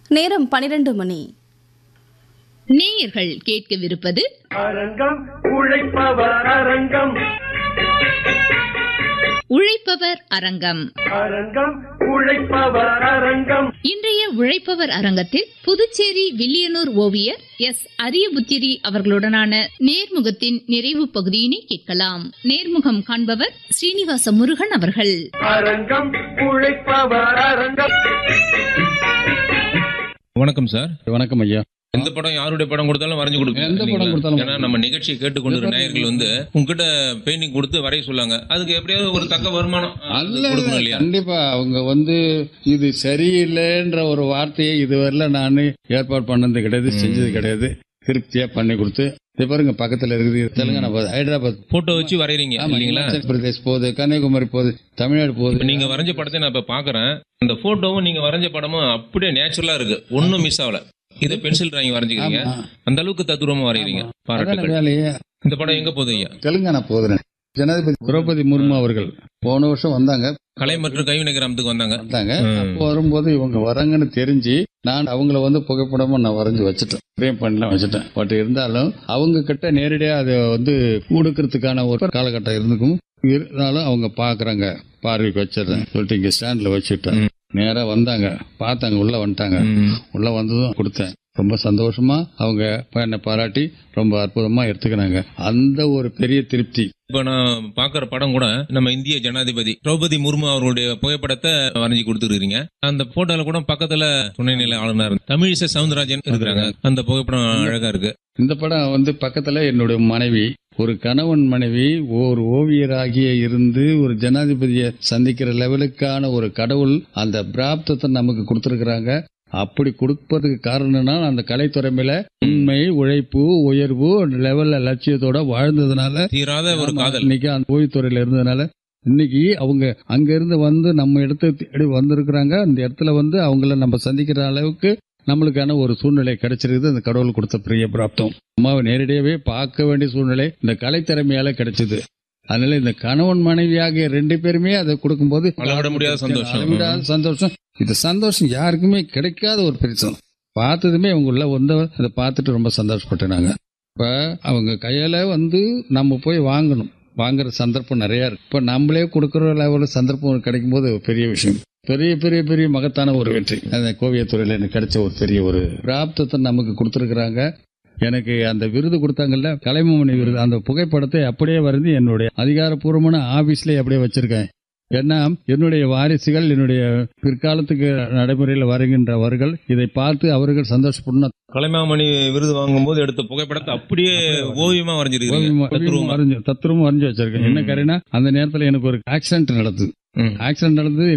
நேரம் பனிரெண்டு மணி நேயர்கள் கேட்கவிருப்பது அரங்கம் உழைப்பவர் அரங்கம் உழைப்பவர் அரங்கம் அரங்கம் உழைப்பவர் அரங்கம் இன்றைய உழைப்பவர் அரங்கத்தில் புதுச்சேரி வில்லியனூர் ஓவியர் எஸ் அரியபுத்திரி அவர்களுடனான நேர்முகத்தின் நிறைவு பகுதியினை கேட்கலாம் நேர்முகம் காண்பவர் ஸ்ரீனிவாச முருகன் அவர்கள் அரங்கம் உழைப்பவர் அரங்கம் வணக்கம் சார் வணக்கம் ஐயா எந்த படம் யாருடைய படம் கொடுத்தாலும் வரைஞ்சு கொடுப்பீங்க எந்த படம் இல்லைங்களா? கொடுத்தாலும் ஏன்னா நம்ம நிகழ்ச்சியை கேட்டுக்கொண்டு நேயர்கள் வந்து உங்ககிட்ட பெயிண்டிங் கொடுத்து வரைய சொல்லாங்க அதுக்கு எப்படியாவது ஒரு தக்க வருமானம் அது அல்ல கொடுக்கணும் இல்லையா கண்டிப்பா அவங்க வந்து இது சரியில்லைன்ற ஒரு வார்த்தையை இதுவரையில நான் ஏற்பாடு பண்ணது கிடையாது செஞ்சது கிடையாது திருப்தியா பண்ணி கொடுத்து இது பாருங்க பக்கத்துல இருக்குது தெலுங்கானா போகுது ஹைதராபாத் போட்டோ வச்சு வரையறீங்க ஆமா, இல்லைங்களா இமாச்சல் பிரதேஷ் போகுது கன்னியாகுமரி போகுது தமிழ்நாடு இப்ப போகுது நீங்க வரைஞ்ச படத்தை நான் இப்ப பாக்குறேன் அந்த போட்டோவும் நீங்க வரைஞ்ச படமும் அப்படியே நேச்சுரலா இருக்கு ஒண்ணும் மிஸ் ஆகல இதை பென்சில் டிராயிங் வரைஞ்சிக்கிறீங்க ஆமா. அந்த அளவுக்கு தத்துரூபமா வரையறீங்க அதான பாராட்டுகள் வேலையே இந்த படம் எங்க போகுது ஐயா தெலுங்கானா போகுது ஜனாதிபதி திரௌபதி முர்மு அவர்கள் போன வருஷம் வந்தாங்க கலை மற்றும் கைவினை கிராமத்துக்கு வந்தாங்க வந்தாங்க ம். அப்போ வரும்போது இவங்க வராங்கன்னு தெரிஞ்சு நான் அவங்கள வந்து புகைப்படமா நான் வரைஞ்சு வச்சுட்டேன் ஃப்ரேம் பண்ணலாம் வச்சுட்டேன் பட் இருந்தாலும் அவங்க கிட்ட நேரடியா அதை வந்து கொடுக்கறதுக்கான ஒரு காலகட்டம் இருந்துக்கும் இருந்தாலும் அவங்க பாக்குறாங்க பார்வைக்கு வச்சிடுறேன் சொல்லிட்டு இங்க ஸ்டாண்ட்ல வச்சுட்டேன் நேரா வந்தாங்க பார்த்தாங்க உள்ள வந்துட்டாங்க ம். உள்ள வந்ததும் கொடுத்தேன் ரொம்ப சந்தோஷமா அவங்க என்னை பாராட்டி ரொம்ப அற்புதமா எடுத்துக்கினாங்க அந்த ஒரு பெரிய திருப்தி இப்ப நான் பாக்குற படம் கூட நம்ம இந்திய ஜனாதிபதி திரௌபதி முர்மு அவர்களுடைய புகைப்படத்தை வரைஞ்சி கொடுத்துருக்கீங்க அந்த போட்டோல கூட பக்கத்துல துணைநிலை ஆளுநர் தமிழிசை சவுந்தரராஜன் இருக்கிறாங்க அந்த புகைப்படம் அழகா இருக்கு இந்த படம் வந்து பக்கத்துல என்னுடைய மனைவி ஒரு கணவன் மனைவி ஒரு ஓவியராகிய இருந்து ஒரு ஜனாதிபதியை சந்திக்கிற லெவலுக்கான ஒரு கடவுள் அந்த பிராப்தத்தை நமக்கு கொடுத்திருக்கிறாங்க அப்படி கொடுப்பதுக்கு காரணம்னா அந்த கலைத்துறைமையில உண்மை உழைப்பு உயர்வு லெவல்ல லட்சியத்தோட வாழ்ந்ததுனால தீராத ஒரு ஆமா, காதல் இன்னைக்கு அந்த ஓய்வுத்துறையில இருந்ததுனால இன்னைக்கு அவங்க அங்க இருந்து வந்து நம்ம இடத்தை தேடி வந்திருக்கிறாங்க அந்த இடத்துல வந்து அவங்கள நம்ம சந்திக்கிற அளவுக்கு நம்மளுக்கான ஒரு சூழ்நிலை கிடைச்சிருக்குது அந்த கடவுள் கொடுத்த பெரிய பிராப்தம் அம்மாவை நேரடியாவே பார்க்க வேண்டிய சூழ்நிலை இந்த கலைத்திறமையால கிடைச்சது அதனால இந்த கணவன் மனைவியாகிய ரெண்டு பேருமே அதை கொடுக்கும்போது அளவிட முடியாத சந்தோஷம். அளவிடாத சந்தோஷம் இந்த சந்தோஷம் யாருக்குமே கிடைக்காத ஒரு பெருசம் பார்த்ததுமே அவங்க உள்ள வந்து அதை பார்த்துட்டு ரொம்ப சந்தோஷப்பட்டேன் நாங்க இப்ப அவங்க கையால வந்து நம்ம போய் வாங்கணும் வாங்குற சந்தர்ப்பம் நிறைய இருக்கு இப்ப நம்மளே கொடுக்குற லெவலில் சந்தர்ப்பம் கிடைக்கும் போது ஒரு பெரிய விஷயம் பெரிய பெரிய பெரிய மகத்தான ஒரு வெற்றி அந்த கோவியத்துறையில எனக்கு கிடைச்ச ஒரு பெரிய ஒரு பிராப்தத்தை நமக்கு கொடுத்துருக்குறாங்க எனக்கு அந்த விருது கொடுத்தாங்கல்ல கலைமாமணி விருது அந்த புகைப்படத்தை அப்படியே வரைந்து என்னுடைய அதிகாரப்பூர்வமான ஆபீஸ்லயே அப்படியே வச்சிருக்கேன் ஏன்னா என்னுடைய வாரிசுகள் என்னுடைய பிற்காலத்துக்கு நடைமுறையில் வருகின்றவர்கள் இதை பார்த்து அவர்கள் சந்தோஷப்படணும் கலைமாமணி விருது வாங்கும்போது எடுத்த புகைப்படத்தை அப்படியே ஓவியமா வரைஞ்சிருக்கீங்க ஓவியம் தத்ரூபமா. வரைஞ்சு தத்ரூபம் வரைஞ்சு வச்சிருக்கேன் என்ன ம். காரணம் அந்த நேரத்துல எனக்கு ஒரு ஆக்சிடென்ட் நடந்தது ம். ஆக்சிடென்ட் நடந்து